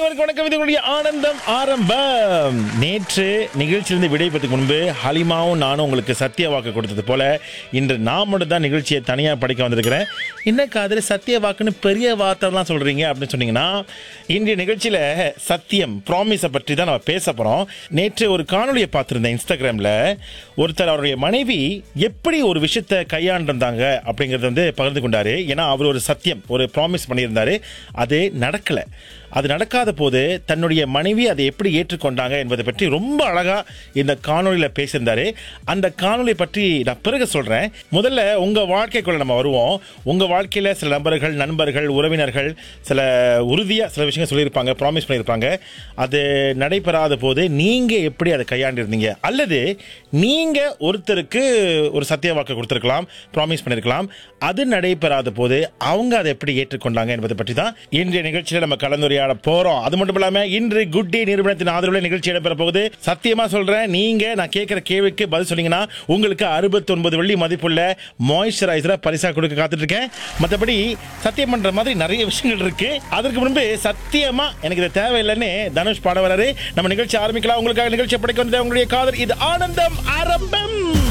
அனைவருக்கும் வணக்கம் இது உங்களுடைய ஆனந்தம் ஆரம்பம் நேற்று நிகழ்ச்சியிலிருந்து விடைபெறதுக்கு முன்பு ஹலிமாவும் நானும் உங்களுக்கு சத்திய வாக்கு கொடுத்தது போல இன்று நான் மட்டும் தான் நிகழ்ச்சியை தனியாக படிக்க வந்திருக்கிறேன் என்ன காதல் சத்திய வாக்குன்னு பெரிய வார்த்தைலாம் சொல்றீங்க அப்படின்னு சொன்னீங்கன்னா இன்றைய நிகழ்ச்சியில சத்தியம் ப்ராமிஸை பற்றி தான் நம்ம பேச போறோம் நேற்று ஒரு காணொலியை பார்த்திருந்தேன் இன்ஸ்டாகிராம்ல ஒருத்தர் அவருடைய மனைவி எப்படி ஒரு விஷயத்தை கையாண்டிருந்தாங்க அப்படிங்கறத வந்து பகிர்ந்து கொண்டாரு ஏன்னா அவர் ஒரு சத்தியம் ஒரு ப்ராமிஸ் பண்ணியிருந்தாரு அது நடக்கல அது நடக்காத போது தன்னுடைய மனைவி அதை எப்படி ஏற்றுக்கொண்டாங்க என்பதை பற்றி ரொம்ப அழகா இந்த காணொலியில பேசியிருந்தாரு அந்த காணொளி பற்றி நான் பிறகு சொல்றேன் முதல்ல உங்க வாழ்க்கைக்குள்ள நம்ம வருவோம் உங்க வாழ்க்கையில சில நபர்கள் நண்பர்கள் உறவினர்கள் சில உறுதியா சில விஷயங்கள் சொல்லியிருப்பாங்க ப்ராமிஸ் பண்ணியிருப்பாங்க அது நடைபெறாத போது நீங்க எப்படி அதை கையாண்டிருந்தீங்க அல்லது நீங்க ஒருத்தருக்கு ஒரு சத்திய வாக்கு கொடுத்திருக்கலாம் ப்ராமிஸ் பண்ணிருக்கலாம் அது நடைபெறாத போது அவங்க அதை எப்படி ஏற்றுக்கொண்டாங்க என்பதை பற்றி தான் இன்றைய நிகழ்ச்சியில நம்ம கலந்துரையாட போறோம் அது மட்டும் இல்லாம இன்று குட் டே நிறுவனத்தின் ஆதரவுல நிகழ்ச்சி இடம்பெற போகுது சத்தியமா சொல்றேன் நீங்க நான் கேட்கிற கேள்விக்கு பதில் சொன்னீங்கன்னா உங்களுக்கு 69 வெள்ளி மதிப்புள்ள மாய்ஸ்சரைசரை பரிசா கொடுக்க காத்துட்டு இருக்கேன் மற்றபடி சத்தியம் பண்ற மாதிரி நிறைய விஷயங்கள் இருக்கு அதற்கு முன்பு சத்தியமா எனக்கு இது தேவையில்லைன்னு தனுஷ் பாட வராரு நம்ம நிகழ்ச்சி ஆரம்பிக்கலாம் உங்களுக்காக நிகழ்ச்சி படைக்க வந்தது உங்களுடைய காதல் இது ஆனந்தம் ஆரம்பம்